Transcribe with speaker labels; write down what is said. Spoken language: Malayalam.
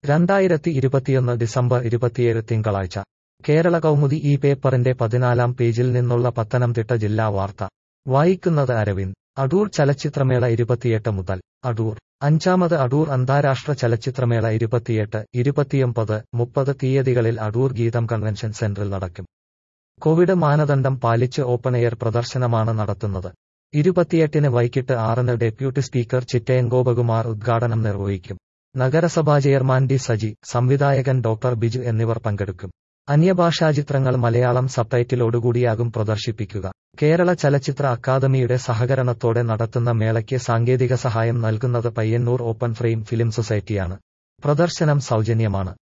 Speaker 1: രണ്ടായിരത്തി ഇരുപത്തിയൊന്ന് ഡിസംബർ ഇരുപത്തിയേഴ് തിങ്കളാഴ്ച കേരള കൗമുദി ഈ പേപ്പറിന്റെ പതിനാലാം പേജിൽ നിന്നുള്ള പത്തനംതിട്ട ജില്ലാ വാർത്ത വായിക്കുന്നത് അരവിന്ദ് അടൂർ ചലച്ചിത്രമേള ഇരുപത്തിയെട്ട് മുതൽ അടൂർ അഞ്ചാമത് അടൂർ അന്താരാഷ്ട്ര ചലച്ചിത്രമേള ഇരുപത്തിയെട്ട് ഇരുപത്തിയൊമ്പത് മുപ്പത് തീയതികളിൽ അടൂർ ഗീതം കൺവെൻഷൻ സെന്ററിൽ നടക്കും കോവിഡ് മാനദണ്ഡം പാലിച്ച് ഓപ്പൺ എയർ പ്രദർശനമാണ് നടത്തുന്നത് ഇരുപത്തിയെട്ടിന് വൈകിട്ട് ആറിന് ഡെപ്യൂട്ടി സ്പീക്കർ ചിറ്റയൻ ഗോപകുമാർ ഉദ്ഘാടനം നിർവഹിക്കും നഗരസഭാ ചെയർമാൻ ഡി സജി സംവിധായകൻ ഡോക്ടർ ബിജു എന്നിവർ പങ്കെടുക്കും അന്യഭാഷാ ചിത്രങ്ങൾ മലയാളം സബ്ടൈറ്റിലോടുകൂടിയാകും പ്രദർശിപ്പിക്കുക കേരള ചലച്ചിത്ര അക്കാദമിയുടെ സഹകരണത്തോടെ നടത്തുന്ന മേളയ്ക്ക് സാങ്കേതിക സഹായം നൽകുന്നത് പയ്യന്നൂർ ഓപ്പൺ ഫ്രെയിം ഫിലിം സൊസൈറ്റിയാണ് പ്രദർശനം സൗജന്യമാണ്